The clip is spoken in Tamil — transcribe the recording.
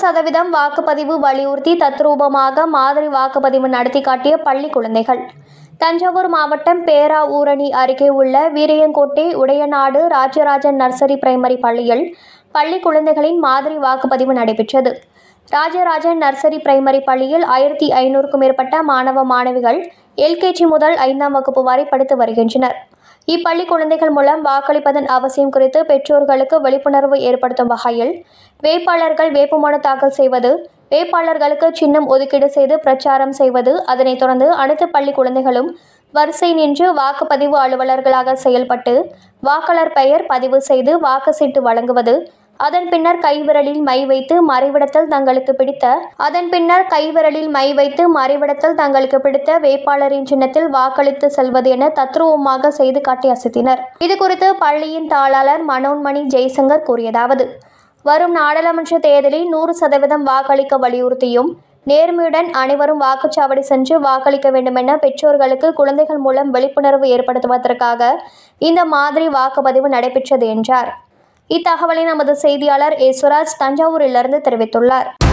சதவீதம் வாக்குப்பதிவு வலியுறுத்தி தத்ரூபமாக மாதிரி வாக்குப்பதிவு நடத்தி காட்டிய பள்ளி குழந்தைகள் தஞ்சாவூர் மாவட்டம் பேரா ஊரணி அருகே உள்ள வீரியங்கோட்டை உடையநாடு ராஜராஜன் நர்சரி பிரைமரி பள்ளியில் பள்ளி குழந்தைகளின் மாதிரி வாக்குப்பதிவு நடைபெற்றது ராஜராஜன் நர்சரி பிரைமரி பள்ளியில் ஆயிரத்தி ஐநூறுக்கும் மேற்பட்ட மாணவ மாணவிகள் எல்கேஜி முதல் ஐந்தாம் வகுப்பு வரை படித்து வருகின்றனர் இப்பள்ளி குழந்தைகள் மூலம் வாக்களிப்பதன் அவசியம் குறித்து பெற்றோர்களுக்கு விழிப்புணர்வு ஏற்படுத்தும் வகையில் வேட்பாளர்கள் வேட்புமனு தாக்கல் செய்வது வேட்பாளர்களுக்கு சின்னம் ஒதுக்கீடு செய்து பிரச்சாரம் செய்வது அதனைத் தொடர்ந்து அனைத்து பள்ளி குழந்தைகளும் வரிசை நின்று வாக்குப்பதிவு அலுவலர்களாக செயல்பட்டு வாக்காளர் பெயர் பதிவு செய்து வாக்கு சீட்டு வழங்குவது அதன் பின்னர் கைவிரலில் மை வைத்து மறைவிடத்தில் தங்களுக்கு பிடித்த அதன் பின்னர் கைவிரலில் மை வைத்து மறைவிடத்தில் தங்களுக்கு பிடித்த வேட்பாளரின் சின்னத்தில் வாக்களித்து செல்வது என தத்ரூபமாக செய்து காட்டி அசத்தினர் இது குறித்து பள்ளியின் தாளாளர் மனோன்மணி ஜெய்சங்கர் கூறியதாவது வரும் நாடாளுமன்ற தேர்தலில் நூறு சதவீதம் வாக்களிக்க வலியுறுத்தியும் நேர்மையுடன் அனைவரும் வாக்குச்சாவடி சென்று வாக்களிக்க வேண்டுமென பெற்றோர்களுக்கு குழந்தைகள் மூலம் விழிப்புணர்வு ஏற்படுத்துவதற்காக இந்த மாதிரி வாக்குப்பதிவு நடைபெற்றது என்றார் இத்தகவலை நமது செய்தியாளர் ஏசுராஜ் தஞ்சாவூரிலிருந்து தெரிவித்துள்ளார்